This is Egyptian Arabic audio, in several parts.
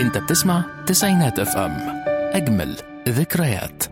انت بتسمع تسعينات اف ام اجمل ذكريات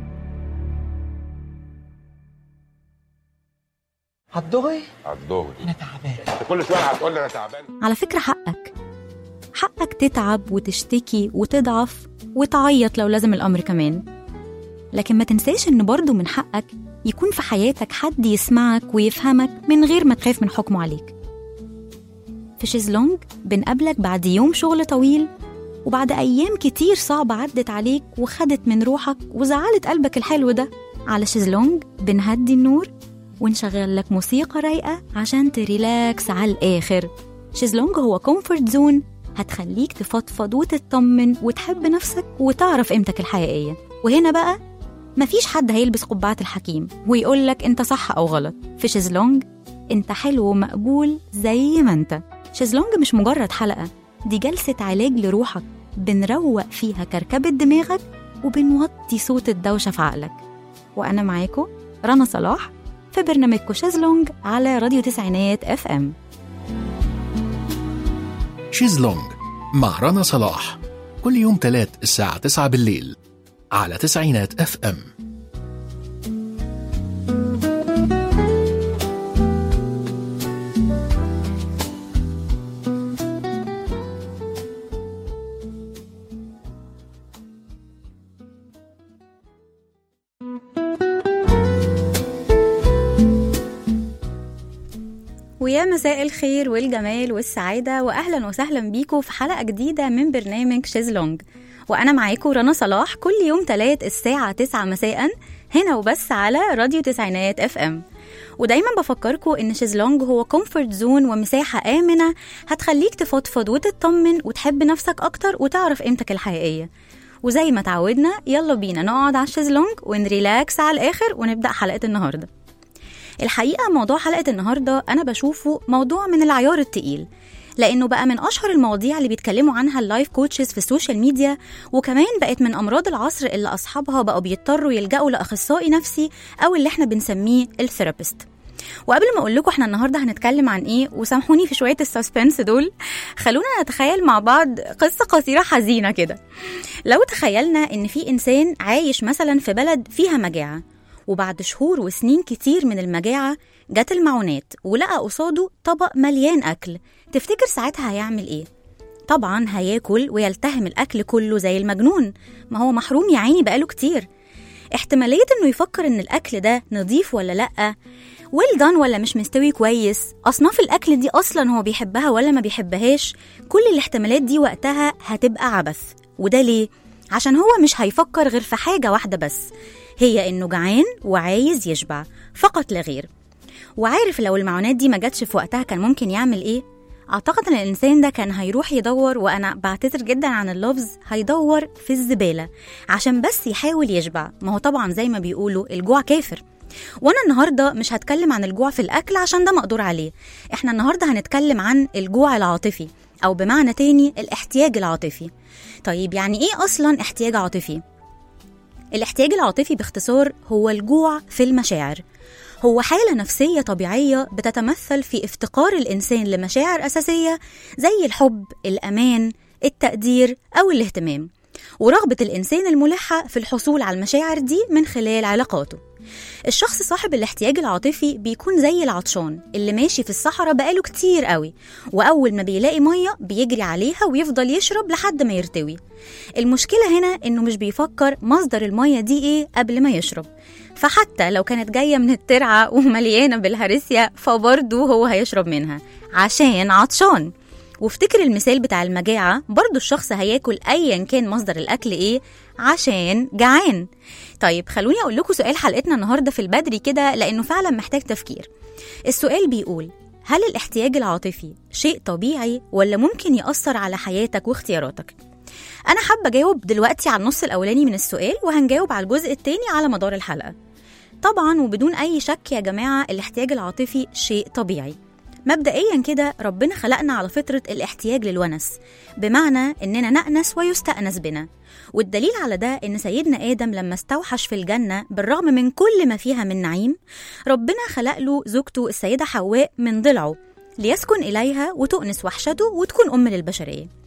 هتضغي هتضغط انا تعبان انت كل شويه هتقول لي انا تعبان على فكرة حقك حقك تتعب وتشتكي وتضعف وتعيط لو لازم الأمر كمان لكن ما تنساش إن برضه من حقك يكون في حياتك حد يسمعك ويفهمك من غير ما تخاف من حكمه عليك في شيزلونج بنقابلك بعد يوم شغل طويل وبعد أيام كتير صعبة عدت عليك وخدت من روحك وزعلت قلبك الحلو ده على شيزلونج بنهدي النور ونشغل لك موسيقى رايقة عشان تريلاكس على الآخر شيزلونج هو كومفورت زون هتخليك تفضفض وتطمن وتحب نفسك وتعرف قيمتك الحقيقية وهنا بقى مفيش حد هيلبس قبعة الحكيم ويقول لك انت صح او غلط في شيزلونج انت حلو ومقبول زي ما انت شيزلونج مش مجرد حلقة دي جلسة علاج لروحك بنروق فيها كركبة دماغك وبنوطي صوت الدوشة في عقلك وأنا معاكم رنا صلاح في برنامجكم شيزلونج على راديو تسعينات اف ام شيزلونج مع رنا صلاح كل يوم تلات الساعة 9 بالليل على تسعينات اف ام ويا مساء الخير والجمال والسعادة وأهلا وسهلا بيكم في حلقة جديدة من برنامج شيزلونج وأنا معاكم رنا صلاح كل يوم تلات الساعة 9 مساء هنا وبس على راديو تسعينات اف ام ودايما بفكركم ان شيزلونج هو كومفورت زون ومساحة آمنة هتخليك تفضفض وتطمن وتحب نفسك أكتر وتعرف قيمتك الحقيقية وزي ما تعودنا يلا بينا نقعد على الشيزلونج ونريلاكس على الآخر ونبدأ حلقة النهاردة الحقيقة موضوع حلقة النهاردة أنا بشوفه موضوع من العيار التقيل لأنه بقى من أشهر المواضيع اللي بيتكلموا عنها اللايف كوتشز في السوشيال ميديا وكمان بقت من أمراض العصر اللي أصحابها بقوا بيضطروا يلجأوا لأخصائي نفسي أو اللي احنا بنسميه الثيرابيست وقبل ما اقول لكم احنا النهارده هنتكلم عن ايه وسامحوني في شويه السسبنس دول خلونا نتخيل مع بعض قصه قصيره حزينه كده لو تخيلنا ان في انسان عايش مثلا في بلد فيها مجاعه وبعد شهور وسنين كتير من المجاعة جت المعونات ولقى قصاده طبق مليان أكل تفتكر ساعتها هيعمل إيه؟ طبعا هياكل ويلتهم الأكل كله زي المجنون ما هو محروم يا عيني بقاله كتير احتمالية إنه يفكر إن الأكل ده نضيف ولا لأ ويل دان ولا مش مستوي كويس أصناف الأكل دي أصلا هو بيحبها ولا ما بيحبهاش كل الاحتمالات دي وقتها هتبقى عبث وده ليه؟ عشان هو مش هيفكر غير في حاجة واحدة بس هي إنه جعان وعايز يشبع فقط لا غير وعارف لو المعونات دي ما جاتش في وقتها كان ممكن يعمل إيه؟ أعتقد إن الإنسان ده كان هيروح يدور وأنا بعتذر جدا عن اللفظ هيدور في الزبالة عشان بس يحاول يشبع ما هو طبعا زي ما بيقولوا الجوع كافر وانا النهارده مش هتكلم عن الجوع في الاكل عشان ده مقدور عليه احنا النهارده هنتكلم عن الجوع العاطفي او بمعنى تاني الاحتياج العاطفي طيب يعني ايه اصلا احتياج عاطفي الاحتياج العاطفي باختصار هو الجوع في المشاعر هو حالة نفسية طبيعية بتتمثل في افتقار الإنسان لمشاعر أساسية زي الحب، الأمان، التقدير أو الاهتمام ورغبة الإنسان الملحة في الحصول على المشاعر دي من خلال علاقاته الشخص صاحب الاحتياج العاطفي بيكون زي العطشان اللي ماشي في الصحراء بقاله كتير قوي وأول ما بيلاقي مية بيجري عليها ويفضل يشرب لحد ما يرتوي المشكلة هنا إنه مش بيفكر مصدر المية دي إيه قبل ما يشرب فحتى لو كانت جاية من الترعة ومليانة بالهرسيا فبرضه هو هيشرب منها عشان عطشان وافتكر المثال بتاع المجاعة برضو الشخص هياكل أيا كان مصدر الأكل إيه عشان جعان طيب خلوني أقول لكم سؤال حلقتنا النهاردة في البدري كده لأنه فعلا محتاج تفكير السؤال بيقول هل الاحتياج العاطفي شيء طبيعي ولا ممكن يأثر على حياتك واختياراتك؟ أنا حابة أجاوب دلوقتي على النص الأولاني من السؤال وهنجاوب على الجزء التاني على مدار الحلقة طبعا وبدون أي شك يا جماعة الاحتياج العاطفي شيء طبيعي مبدئيا كده ربنا خلقنا على فطرة الاحتياج للونس بمعنى إننا نأنس ويستأنس بنا والدليل على ده إن سيدنا آدم لما استوحش في الجنة بالرغم من كل ما فيها من نعيم ربنا خلق له زوجته السيدة حواء من ضلعه ليسكن إليها وتؤنس وحشته وتكون أم للبشرية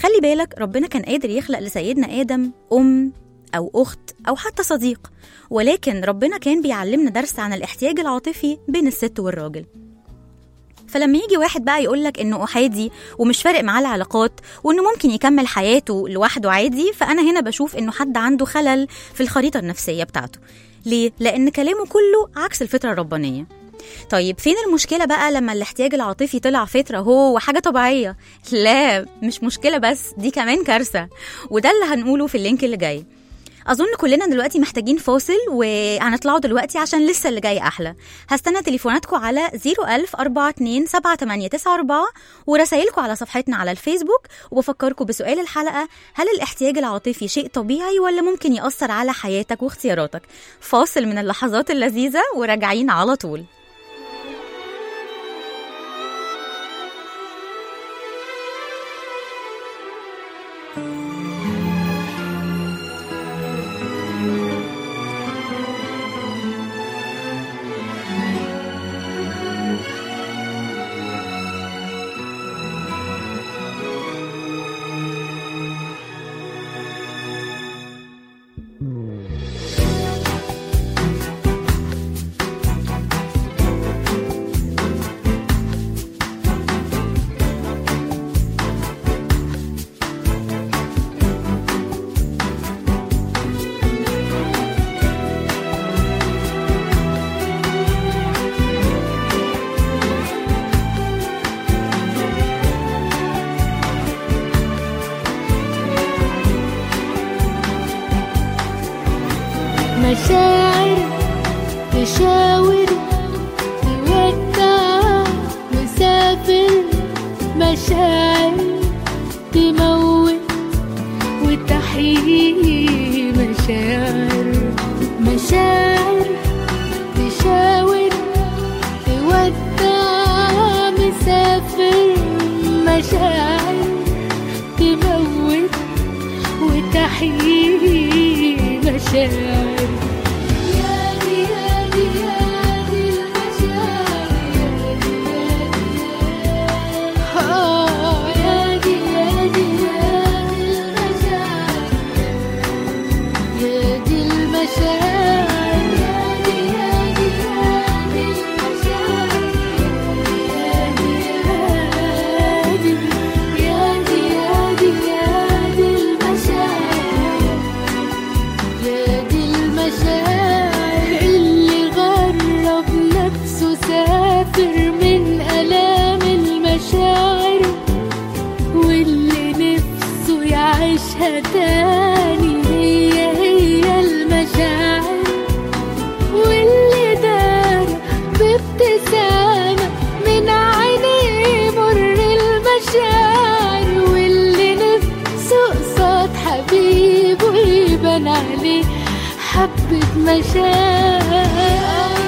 خلي بالك ربنا كان قادر يخلق لسيدنا آدم أم أو أخت أو حتى صديق ولكن ربنا كان بيعلمنا درس عن الاحتياج العاطفي بين الست والراجل فلما يجي واحد بقى يقولك انه احادي ومش فارق معاه العلاقات وانه ممكن يكمل حياته لوحده عادي فانا هنا بشوف انه حد عنده خلل في الخريطه النفسيه بتاعته ليه لان كلامه كله عكس الفطره الربانيه طيب فين المشكله بقى لما الاحتياج العاطفي طلع فطره هو وحاجه طبيعيه لا مش مشكله بس دي كمان كارثه وده اللي هنقوله في اللينك اللي جاي اظن كلنا دلوقتي محتاجين فاصل وهنطلعوا دلوقتي عشان لسه اللي جاي احلى هستنى تليفوناتكم على 01000 42 7894 ورسايلكم على صفحتنا على الفيسبوك وبفكركم بسؤال الحلقه هل الاحتياج العاطفي شيء طبيعي ولا ممكن ياثر على حياتك واختياراتك فاصل من اللحظات اللذيذه وراجعين على طول مشاعر تشاور تودع مسافر مشاعر تموت وتحيي مشاعر مشاعر تشاور تودع مسافر مشاعر تموت وتحيي مشاعر يا دي يا دي يا دي المشاعر آه يا دي يا دي يا دي المشاعر يا دي المشاعر يا دي يا دي يا دي المشاعر يا دي يا دي يا دي يا دي يا دي المشاعر يا دي المشاعر اللي غرب نفسه سافر من آلام المشاعر واللي نفسه يعيشها تاني هي هي المشاعر واللي دار بابتسامة من عينيه مر المشاعر واللي نفسه قصاد حبيبه يبان عليه حبة مشاعر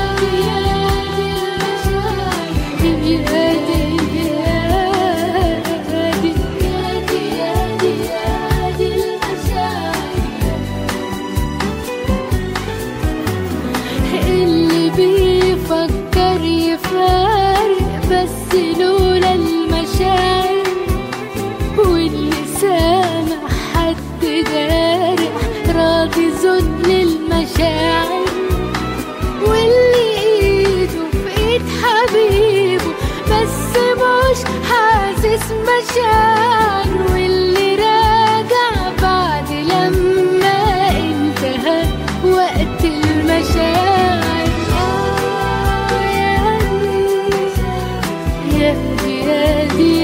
اللي بيفكر يفارق بس لولا المشاعر واللي سامع حد جارح راضي ذل المشاعر واللي ايده في ايد حبيبه بس مش حاسس مشاعر واللي راجع بعد لما انتهى وقت المشاعر آه يا دي يا دي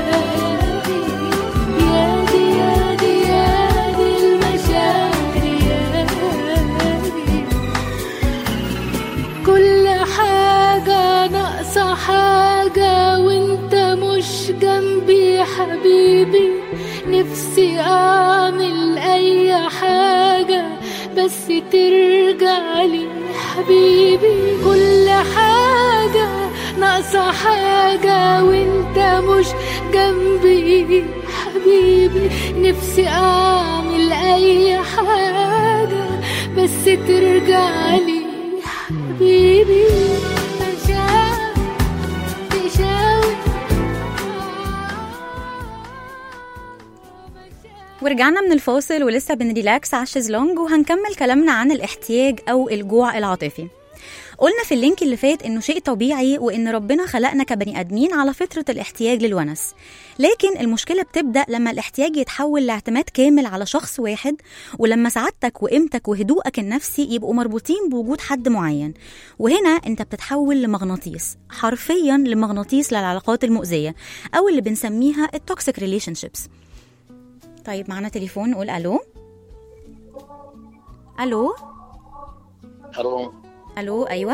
يا دي يا دي يا دي يا دي المشاعر يا دي كل حاجة ناقصة حاجة وانت مش جنبي حبيبي نفسي اعمل اي حاجة بس ترجع لي حبيبي كل حاجة ناقصة حاجة وانت مش جنبي حبيبي نفسي اعمل اي حاجة بس ترجع لي حبيبي مشاعر تشاور ورجعنا من الفاصل ولسه بنريلاكس على الشيزلونج وهنكمل كلامنا عن الاحتياج أو الجوع العاطفي قلنا في اللينك اللي فات انه شيء طبيعي وان ربنا خلقنا كبني ادمين على فطره الاحتياج للونس لكن المشكله بتبدا لما الاحتياج يتحول لاعتماد كامل على شخص واحد ولما سعادتك وقيمتك وهدوءك النفسي يبقوا مربوطين بوجود حد معين وهنا انت بتتحول لمغناطيس حرفيا لمغناطيس للعلاقات المؤذيه او اللي بنسميها التوكسيك ريليشن شيبس طيب معانا تليفون نقول الو الو الو الو ايوه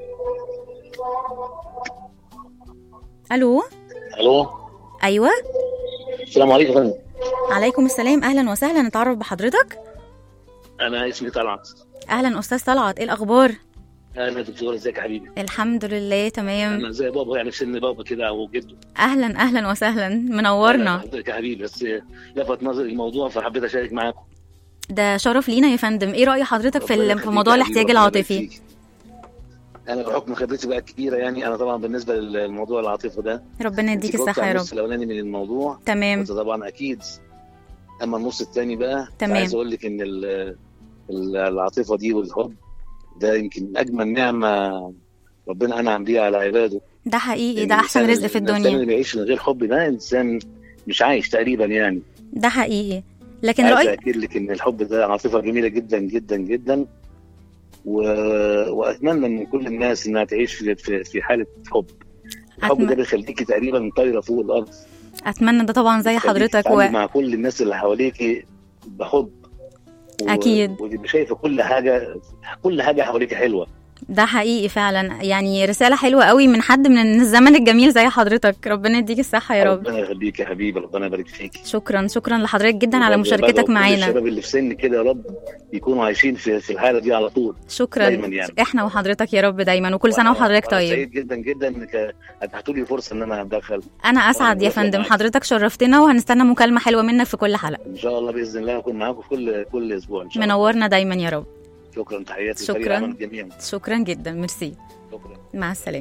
الو الو ايوه السلام عليكم يا فندم عليكم السلام اهلا وسهلا نتعرف بحضرتك انا اسمي طلعت اهلا استاذ طلعت ايه الاخبار انا دكتور ازيك يا حبيبي الحمد لله تمام انا زي بابا يعني في سن بابا كده او جده اهلا اهلا وسهلا منورنا حضرتك يا حبيبي بس لفت نظري الموضوع فحبيت اشارك معاكم ده شرف لينا يا فندم ايه راي حضرتك في ربنا ال- يخليك في موضوع يا حبيبي، الاحتياج ربنا يبارك العاطفي فيك. انا بحكم خبرتي بقى الكبيره يعني انا طبعا بالنسبه للموضوع العاطفه ده ربنا يديك أنت جاوبت الصحه على يا النص رب الاولاني من الموضوع تمام وانت طبعا اكيد اما النص الثاني بقى تمام. عايز اقول لك ان ال- ال- العاطفه دي والحب ده يمكن اجمل نعمه ربنا انعم بيها على عباده ده حقيقي لأن ده احسن الإنسان- رزق في الانسان الدنيا اللي بيعيش من غير حب ده انسان مش عايش تقريبا يعني ده حقيقي لكن عايز راي اكد لك ان الحب ده عاطفه جميله جدا جدا جدا و... واتمنى من كل الناس انها تعيش في في, في حاله حب الحب أتم- ده بيخليكي تقريبا طايره فوق الارض اتمنى ده طبعا زي بيخليكي حضرتك تتعاملي و... مع كل الناس اللي حواليكي بحب و... أكيد. وتبقي شايفه كل حاجه كل حاجه حواليكي حلوه ده حقيقي فعلا يعني رساله حلوه قوي من حد من الزمن الجميل زي حضرتك ربنا يديك الصحه يا رب ربنا يخليك يا حبيبي ربنا يبارك فيك شكرا شكرا لحضرتك جدا على وبرضه- مشاركتك برضه كل معانا الشباب اللي في سن كده يا رب يكونوا عايشين في في الحاله دي على طول شكرا دايماً يعني. احنا وحضرتك يا رب دايما وكل سنه وأنا- وحضرتك وأنا طيب سعيد جدا جدا انك اتاحتوا لي فرصه ان انا اتدخل انا اسعد يا وأنا فندم معاك. حضرتك شرفتنا وهنستنى مكالمه حلوه منك في كل حلقه ان شاء الله باذن الله اكون معاكم في كل كل اسبوع ان شاء الله منورنا دايما يا رب شكرا تحياتي شكراً. لفريق العمل جميعا شكرا جدا ميرسي شكرا مع السلامة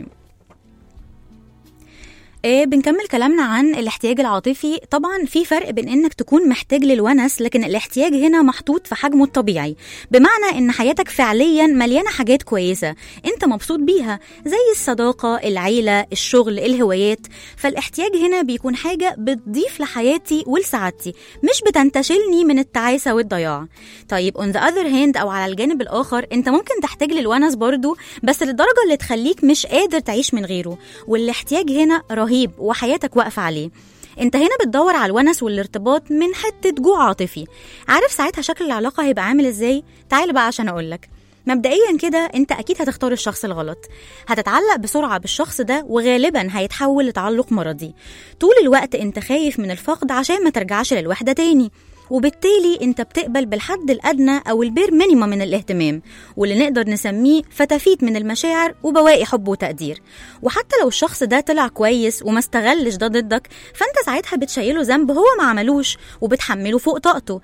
إيه بنكمل كلامنا عن الاحتياج العاطفي طبعا في فرق بين انك تكون محتاج للونس لكن الاحتياج هنا محطوط في حجمه الطبيعي بمعنى ان حياتك فعليا مليانه حاجات كويسه انت مبسوط بيها زي الصداقه العيله الشغل الهوايات فالاحتياج هنا بيكون حاجه بتضيف لحياتي ولسعادتي مش بتنتشلني من التعاسه والضياع طيب on the other hand او على الجانب الاخر انت ممكن تحتاج للونس برضو بس للدرجه اللي تخليك مش قادر تعيش من غيره والاحتياج هنا رهيب وحياتك واقفه عليه انت هنا بتدور على الونس والارتباط من حته جوع عاطفي عارف ساعتها شكل العلاقه هيبقى عامل ازاي تعال بقى عشان اقولك مبدئيا كده انت اكيد هتختار الشخص الغلط هتتعلق بسرعه بالشخص ده وغالبا هيتحول لتعلق مرضي طول الوقت انت خايف من الفقد عشان ما ترجعش للوحده تاني وبالتالي انت بتقبل بالحد الادنى او البير مينيمم من الاهتمام واللي نقدر نسميه فتافيت من المشاعر وبواقي حب وتقدير وحتى لو الشخص ده طلع كويس وما استغلش ده ضدك فانت ساعتها بتشيله ذنب هو ما عملوش وبتحمله فوق طاقته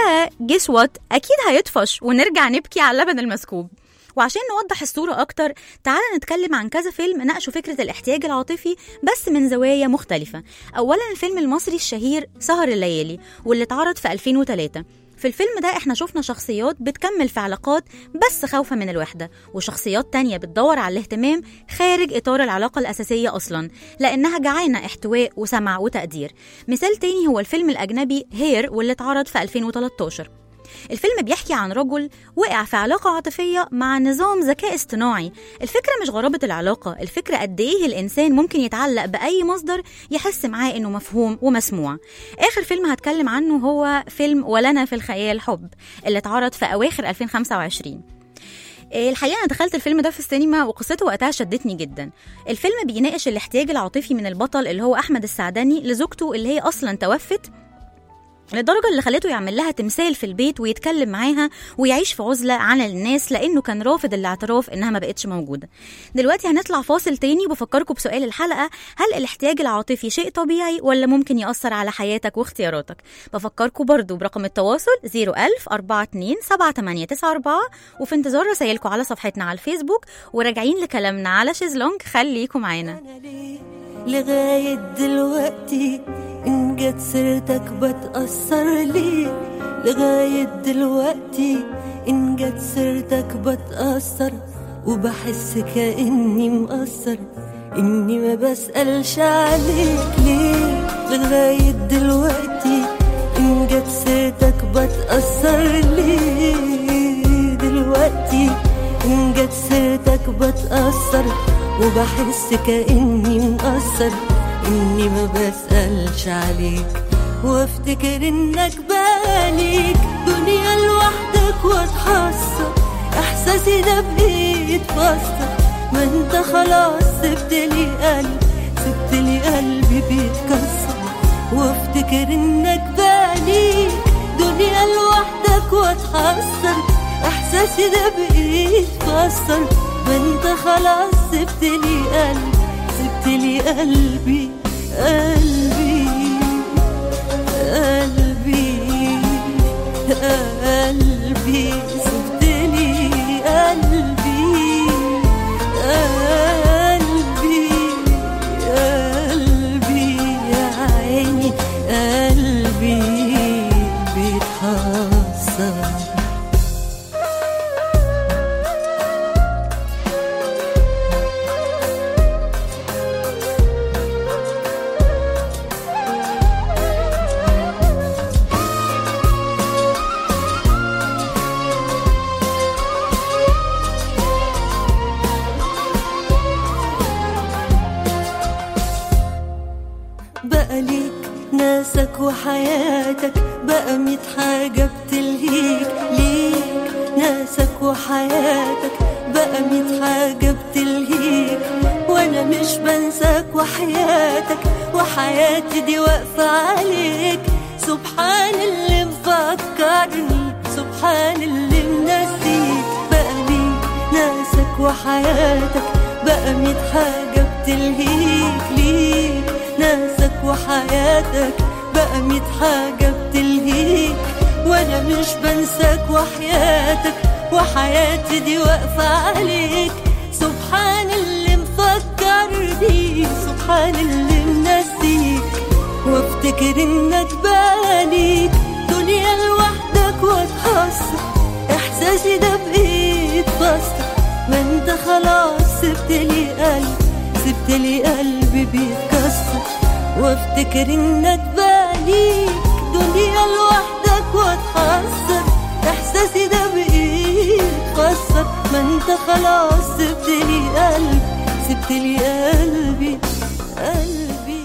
فجس وات اكيد هيطفش ونرجع نبكي على اللبن المسكوب وعشان نوضح الصورة أكتر تعالى نتكلم عن كذا فيلم ناقشوا فكرة الاحتياج العاطفي بس من زوايا مختلفة أولا الفيلم المصري الشهير سهر الليالي واللي اتعرض في 2003 في الفيلم ده احنا شفنا شخصيات بتكمل في علاقات بس خوفا من الوحدة وشخصيات تانية بتدور على الاهتمام خارج إطار العلاقة الأساسية أصلا لأنها جعانة احتواء وسمع وتقدير مثال تاني هو الفيلم الأجنبي هير واللي اتعرض في 2013 الفيلم بيحكي عن رجل وقع في علاقة عاطفية مع نظام ذكاء اصطناعي الفكرة مش غرابة العلاقة الفكرة قد ايه الإنسان ممكن يتعلق بأي مصدر يحس معاه إنه مفهوم ومسموع آخر فيلم هتكلم عنه هو فيلم ولنا في الخيال حب اللي اتعرض في أواخر 2025 الحقيقه انا دخلت الفيلم ده في السينما وقصته وقتها شدتني جدا الفيلم بيناقش الاحتياج العاطفي من البطل اللي هو احمد السعدني لزوجته اللي هي اصلا توفت لدرجة اللي خلته يعمل لها تمثال في البيت ويتكلم معاها ويعيش في عزلة عن الناس لأنه كان رافض الاعتراف إنها ما بقتش موجودة. دلوقتي هنطلع فاصل تاني وبفكركم بسؤال الحلقة هل الاحتياج العاطفي شيء طبيعي ولا ممكن يأثر على حياتك واختياراتك؟ بفكركم برضو برقم التواصل 01000 42 7894 وفي انتظار رسائلكم على صفحتنا على الفيسبوك وراجعين لكلامنا على شيزلونج خليكم معانا. أنا ليه لغاية دلوقتي إن جت سيرتك بتأثر ليه لغاية دلوقتي إن جت سيرتك بتأثر وبحس كأني مقصر إني ما بسألش عليك ليه لغاية دلوقتي إن جت سيرتك بتأثر ليه دلوقتي إن جت سيرتك بتأثر وبحس كأني مقصر إني ما بسألش عليك وافتكر إنك باليك دنيا لوحدك واتحسر إحساسي ده بإيد فاصلة ما انت خلاص سبت لي قلب سبت لي قلبي بيتكسر وافتكر إنك باليك دنيا لوحدك واتحسر إحساسي ده بإيد فاصل ما انت خلاص سبت لي قلب سبت لي قلبي قلبي قلبي قلبي سبت لي قلبي قلبي قلبي يا عيني قلبي بيتحسر بقى ليك ناسك وحياتك بقى ميت حاجة بتلهيك ليك ناسك وحياتك بقى ميت حاجة بتلهيك وانا مش بنساك وحياتك وحياتي دي واقفة عليك سبحان اللي مفكرني سبحان اللي منسيك بقى ليك ناسك وحياتك بقى ميت حاجة بتلهيك ليك ناسك وحياتك بقى ميت حاجة بتلهيك وانا مش بنساك وحياتك وحياتي دي واقفة عليك سبحان اللي مفكرني سبحان اللي منسيك وافتكر انك باليك دنيا لوحدك واتحسر احساسي ده بايد فاصلة ما انت خلاص سبت لي قلب سبت لي قلبي بيتكسر وافتكر انك باليك دنيا لوحدك واتحسر احساسي ده بايد فسر ما انت خلاص سبت لي قلب سبت لي قلبي قلبي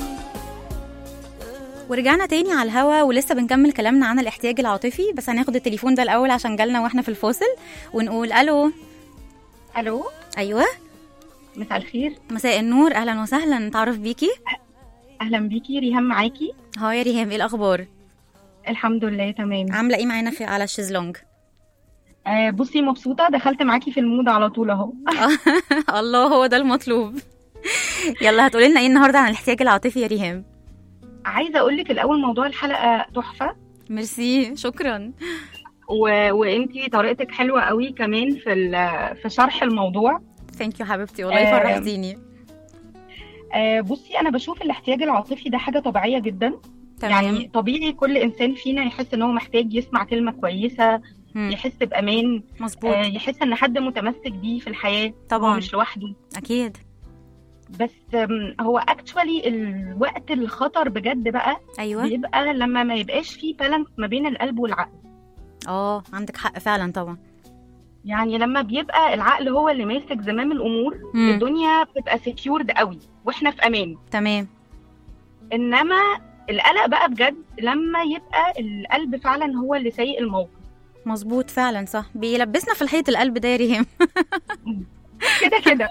ورجعنا تاني على الهوا ولسه بنكمل كلامنا عن الاحتياج العاطفي بس هناخد التليفون ده الاول عشان جالنا واحنا في الفاصل ونقول الو الو ايوه مساء الخير مساء النور اهلا وسهلا نتعرف بيكي اهلا بيكي ريهام معاكي هاي يا ريهام ايه الاخبار الحمد لله تمام عامله ايه معانا في على الشيزلونج آه بصي مبسوطه دخلت معاكي في المود على طول اهو الله هو ده المطلوب يلا هتقولي لنا ايه النهارده عن الاحتياج العاطفي يا ريهام عايزه اقول لك الاول موضوع الحلقه تحفه ميرسي شكرا و... وانتي طريقتك حلوه قوي كمان في ال... في شرح الموضوع ثانك يو حبيبتي والله آه، فرحتيني آه بصي انا بشوف الاحتياج العاطفي ده حاجه طبيعيه جدا تمام يعني طبيعي كل انسان فينا يحس ان هو محتاج يسمع كلمه كويسه مم. يحس بامان مظبوط آه يحس ان حد متمسك بيه في الحياه هو طبعا مش لوحده اكيد بس أم، هو اكشوالي الوقت الخطر بجد بقى ايوه بيبقى لما ما يبقاش فيه بالانس ما بين القلب والعقل اه عندك حق فعلا طبعا يعني لما بيبقى العقل هو اللي ماسك زمام الامور مم. الدنيا بتبقى سكيورد قوي واحنا في امان تمام انما القلق بقى بجد لما يبقى القلب فعلا هو اللي سايق الموقف مظبوط فعلا صح بيلبسنا في الحيط القلب ده يا ريهام كده كده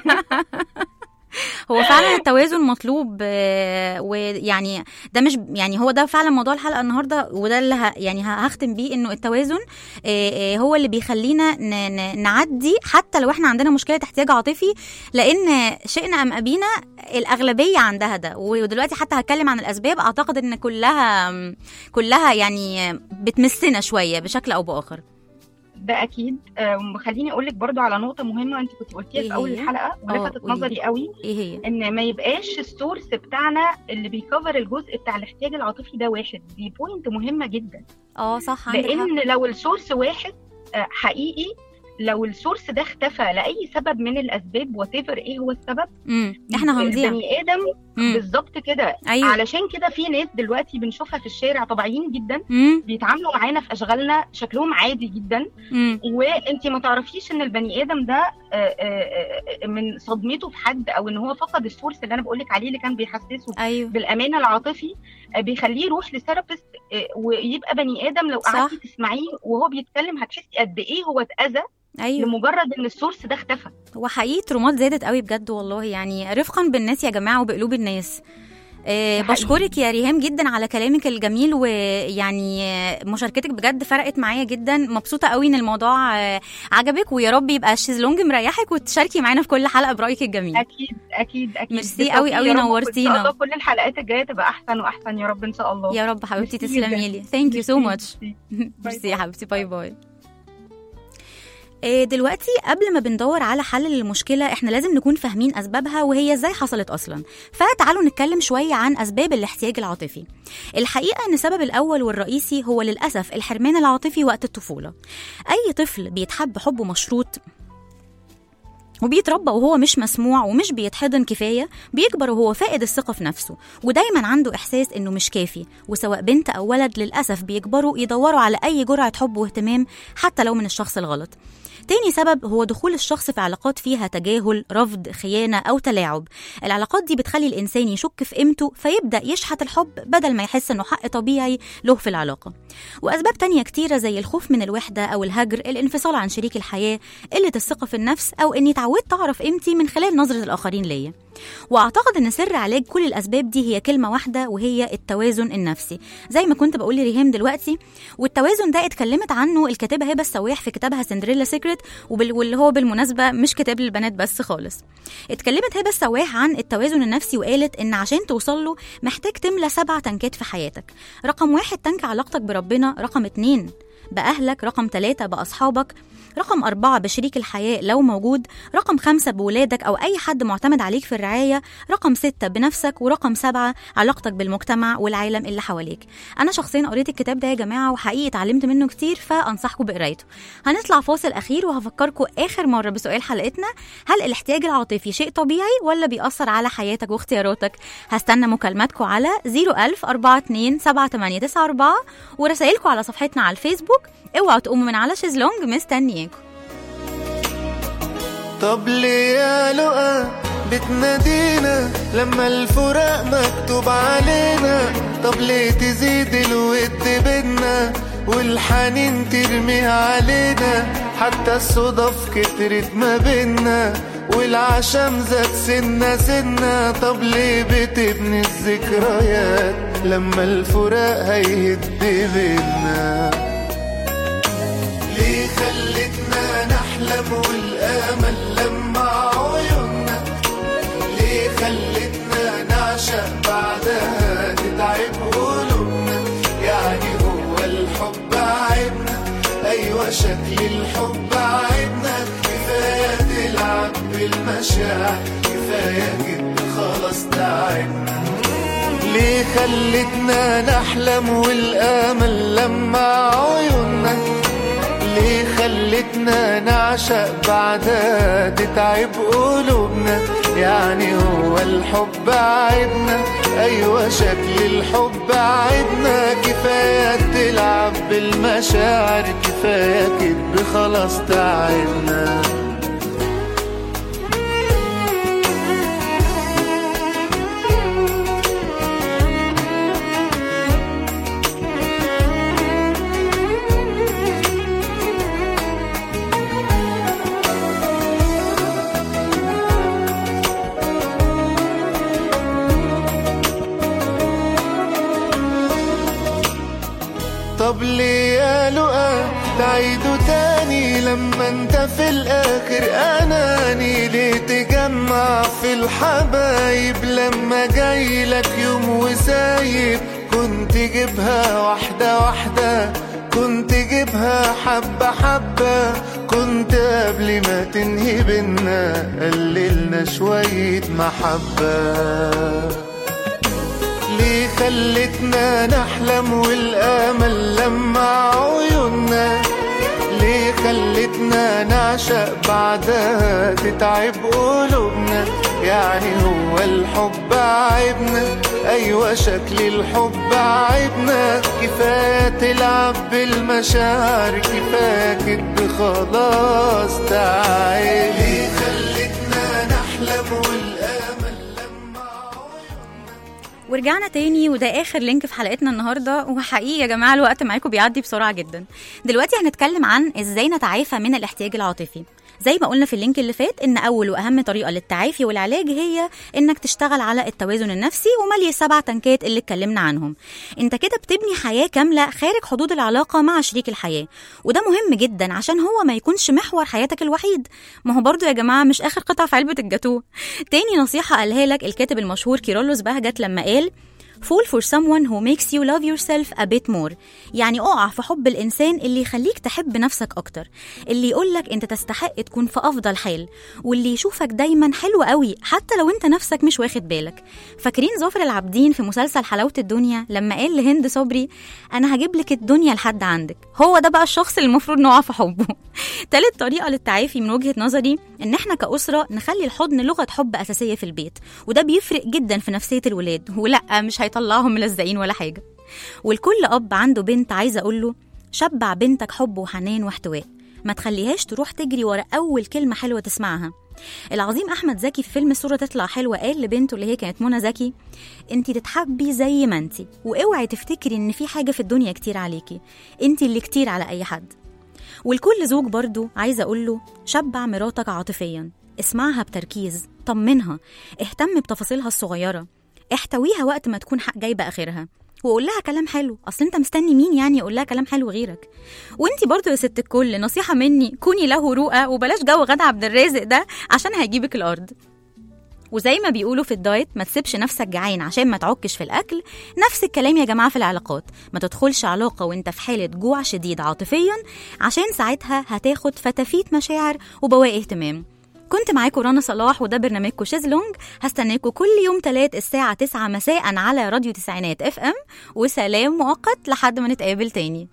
هو فعلا التوازن مطلوب آه، ويعني ده مش يعني هو ده فعلا موضوع الحلقه النهارده وده اللي ه يعني ه- هختم بيه انه التوازن آه، آه، هو اللي بيخلينا ن- ن- نعدي حتى لو احنا عندنا مشكله احتياج عاطفي لان شئنا ام ابينا الاغلبيه عندها ده ودلوقتي حتى هتكلم عن الاسباب اعتقد ان كلها كلها يعني بتمسنا شويه بشكل او باخر ده اكيد آم، خليني اقول لك برضو على نقطه مهمه انت كنت قلتيها إيه في اول هي؟ الحلقه آه، ولفتت قولي. نظري قوي ايه هي ان ما يبقاش السورس بتاعنا اللي بيكفر الجزء بتاع الاحتياج العاطفي ده واحد دي بوينت مهمه جدا اه صح عندك حق لان لو السورس واحد آه، حقيقي لو السورس ده اختفى لاي سبب من الاسباب وات ايه هو السبب امم احنا هنضيع البني ادم مم. بالظبط كده ايوه علشان كده في ناس دلوقتي بنشوفها في الشارع طبيعيين جدا امم بيتعاملوا معانا في اشغالنا شكلهم عادي جدا امم وانت ما تعرفيش ان البني ادم ده آه، آه، آه، من صدمته في حد او ان هو فقد السورس اللي انا بقول لك عليه اللي كان بيحسسه ايوه بالامان العاطفي آه، بيخليه يروح لثيرابيست آه، ويبقى بني ادم لو صح. قعدتي تسمعيه وهو بيتكلم هتحسي قد ايه هو اتاذى ايوه لمجرد ان السورس ده اختفى وحقيقي ترومات زادت قوي بجد والله يعني رفقا بالناس يا جماعه وبقلوب الناس آه، ده حقيقي. بشكرك يا ريهام جدا على كلامك الجميل ويعني آه، مشاركتك بجد فرقت معايا جدا مبسوطه قوي ان الموضوع آه، عجبك ويا رب يبقى الشيزلونج مريحك وتشاركي معانا في كل حلقه برايك الجميل اكيد اكيد اكيد ميرسي بالتوفيق قوي قوي يا رب، وإن نورتينا. شاء الله كل الحلقات الجايه تبقى احسن واحسن يا رب ان شاء الله يا رب حبيبتي ميرسي تسلمي جداً. لي ثانك يو سو ميرسي، ماتش ميرسي. ميرسي يا حبيبتي باي باي إيه دلوقتي قبل ما بندور على حل للمشكلة احنا لازم نكون فاهمين أسبابها وهي ازاي حصلت أصلا فتعالوا نتكلم شوية عن أسباب الاحتياج العاطفي الحقيقة أن السبب الأول والرئيسي هو للأسف الحرمان العاطفي وقت الطفولة أي طفل بيتحب حب مشروط وبيتربى وهو مش مسموع ومش بيتحضن كفاية بيكبر وهو فاقد الثقة في نفسه ودايما عنده إحساس إنه مش كافي وسواء بنت أو ولد للأسف بيكبروا يدوروا على أي جرعة حب واهتمام حتى لو من الشخص الغلط تاني سبب هو دخول الشخص في علاقات فيها تجاهل رفض خيانة أو تلاعب العلاقات دي بتخلي الإنسان يشك في قيمته فيبدأ يشحت الحب بدل ما يحس إنه حق طبيعي له في العلاقة وأسباب تانية كتيرة زي الخوف من الوحدة أو الهجر الانفصال عن شريك الحياة قلة الثقة في النفس أو إني اتعودت أعرف قيمتي من خلال نظرة الآخرين ليا واعتقد ان سر علاج كل الاسباب دي هي كلمه واحده وهي التوازن النفسي زي ما كنت بقول لريهام دلوقتي والتوازن ده اتكلمت عنه الكاتبه هبه السواح في كتابها سندريلا سيكريت وبال... واللي هو بالمناسبه مش كتاب للبنات بس خالص اتكلمت هبه السواح عن التوازن النفسي وقالت ان عشان توصل له محتاج تملى سبع تنكات في حياتك رقم واحد تنك علاقتك بربنا رقم اتنين بأهلك رقم ثلاثة بأصحابك رقم أربعة بشريك الحياة لو موجود رقم خمسة بولادك أو أي حد معتمد عليك في الرعاية رقم ستة بنفسك ورقم سبعة علاقتك بالمجتمع والعالم اللي حواليك أنا شخصيا قريت الكتاب ده يا جماعة وحقيقي اتعلمت منه كتير فأنصحكم بقرايته هنطلع فاصل أخير وهفكركم آخر مرة بسؤال حلقتنا هل الاحتياج العاطفي شيء طبيعي ولا بيأثر على حياتك واختياراتك هستنى مكالماتكم على 01000 42 7894 ورسائلكم على صفحتنا على الفيسبوك اوعوا تقوموا من على شيزلونج مستنياكم طب ليه يا لقا بتنادينا لما الفراق مكتوب علينا طب ليه تزيد الود بينا والحنين ترميها علينا حتى الصدف كترت ما بينا والعشم زاد سنة سنة طب ليه بتبني الذكريات لما الفراق هيهد بينا ليه خلتنا نحلم والامل لما عيوننا ليه خلتنا نعشق بعدها تتعب قلوبنا يعني هو الحب عيبنا ايوه شكل الحب عيبنا كفايه تلعب بالمشاعر كفايه كده خلاص تعبنا ليه خلتنا نحلم والامل لما عيوننا ليه خلتنا نعشق بعدها تتعب قلوبنا يعني هو الحب عيبنا ايوه شكل الحب عيبنا كفايه تلعب بالمشاعر كفايه كدب خلاص تعبنا طب ليه يا لقا تعيدوا تاني لما انت في الاخر اناني ليه تجمع في الحبايب لما جاي لك يوم وسايب كنت جيبها واحدة واحدة كنت جيبها حبة حبة كنت قبل ما تنهي بينا قللنا شوية محبة ليه خلتنا نحلم والامل لمع عيوننا ليه خلتنا نعشق بعدها تتعب قلوبنا يعني هو الحب عيبنا ايوه شكل الحب عيبنا كفايه تلعب بالمشاعر كفايه كدب خلاص تعالي ليه خلتنا نحلم والامل لمع ورجعنا تاني وده اخر لينك في حلقتنا النهارده وحقيقي يا جماعه الوقت معاكم بيعدي بسرعه جدا دلوقتي هنتكلم عن ازاي نتعافى من الاحتياج العاطفي زي ما قلنا في اللينك اللي فات ان اول واهم طريقه للتعافي والعلاج هي انك تشتغل على التوازن النفسي وملي السبع تنكات اللي اتكلمنا عنهم انت كده بتبني حياه كامله خارج حدود العلاقه مع شريك الحياه وده مهم جدا عشان هو ما يكونش محور حياتك الوحيد ما هو برضو يا جماعه مش اخر قطعه في علبه الجاتوه تاني نصيحه قالها لك الكاتب المشهور كيرلس بهجت لما قال Fall for someone who makes you love yourself a bit more يعني اقع في حب الإنسان اللي يخليك تحب نفسك أكتر اللي يقولك أنت تستحق تكون في أفضل حال واللي يشوفك دايما حلو قوي حتى لو أنت نفسك مش واخد بالك فاكرين ظافر العابدين في مسلسل حلاوة الدنيا لما قال لهند صبري أنا هجيب لك الدنيا لحد عندك هو ده بقى الشخص اللي المفروض نقع في حبه تالت طريقة للتعافي من وجهة نظري إن إحنا كأسرة نخلي الحضن لغة حب أساسية في البيت وده بيفرق جدا في نفسية الولاد ولا مش هيطلعهم ملزقين ولا حاجة والكل أب عنده بنت عايزة أقوله شبع بنتك حب وحنان واحتواء ما تخليهاش تروح تجري ورا أول كلمة حلوة تسمعها العظيم أحمد زكي في فيلم الصورة تطلع حلوة قال لبنته اللي هي كانت منى زكي انت تتحبي زي ما انت واوعي تفتكري ان في حاجة في الدنيا كتير عليكي انت اللي كتير على أي حد والكل زوج برضو عايزة أقوله شبع مراتك عاطفيا اسمعها بتركيز طمنها اهتم بتفاصيلها الصغيرة احتويها وقت ما تكون حق جايبة آخرها وقول لها كلام حلو اصل انت مستني مين يعني يقول لها كلام حلو غيرك وانتي برضو يا ست الكل نصيحة مني كوني له رؤى وبلاش جو غدا عبد الرازق ده عشان هيجيبك الارض وزي ما بيقولوا في الدايت ما تسيبش نفسك جعان عشان ما تعكش في الاكل نفس الكلام يا جماعه في العلاقات ما تدخلش علاقه وانت في حاله جوع شديد عاطفيا عشان ساعتها هتاخد فتافيت مشاعر وبواقي اهتمام كنت معاكم رنا صلاح وده برنامجكم شيزلونج هستناكم كل يوم تلات الساعة 9 مساء على راديو تسعينات اف ام وسلام مؤقت لحد ما نتقابل تاني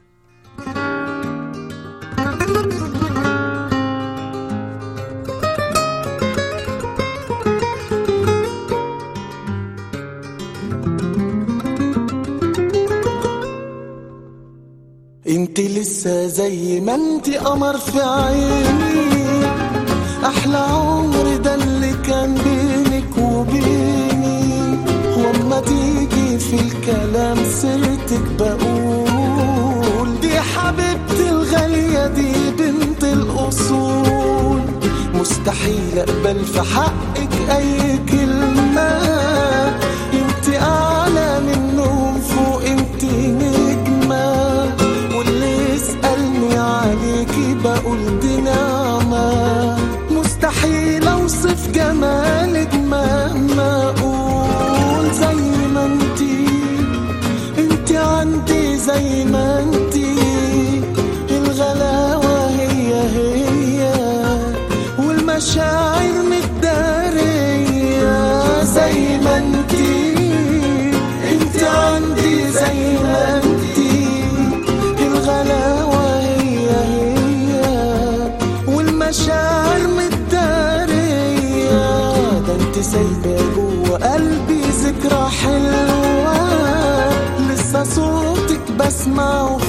انت لسه زي ما انت قمر في عيني احلى عمر ده اللي كان بينك وبيني واما تيجي في الكلام سيرتك بقول دي حبيبتي الغالية دي بنت الاصول مستحيل اقبل في حقك اي كلمة انت اعلى منهم فوق انت نجمة واللي يسألني عليكي بقول دي نعمة مستحيل اوصف جمالك مهما اقول زي ما انتي انتي عندي زي ما انتي الغلاوة هي هي والمشاعر متدارية زي ما انتي انتي عندي زي ما انتي الغلاوة هي هي والمشاعر متدارية ده انت سايبة جوه قلبي ذكرى حلوة لسه صوتك بسمعه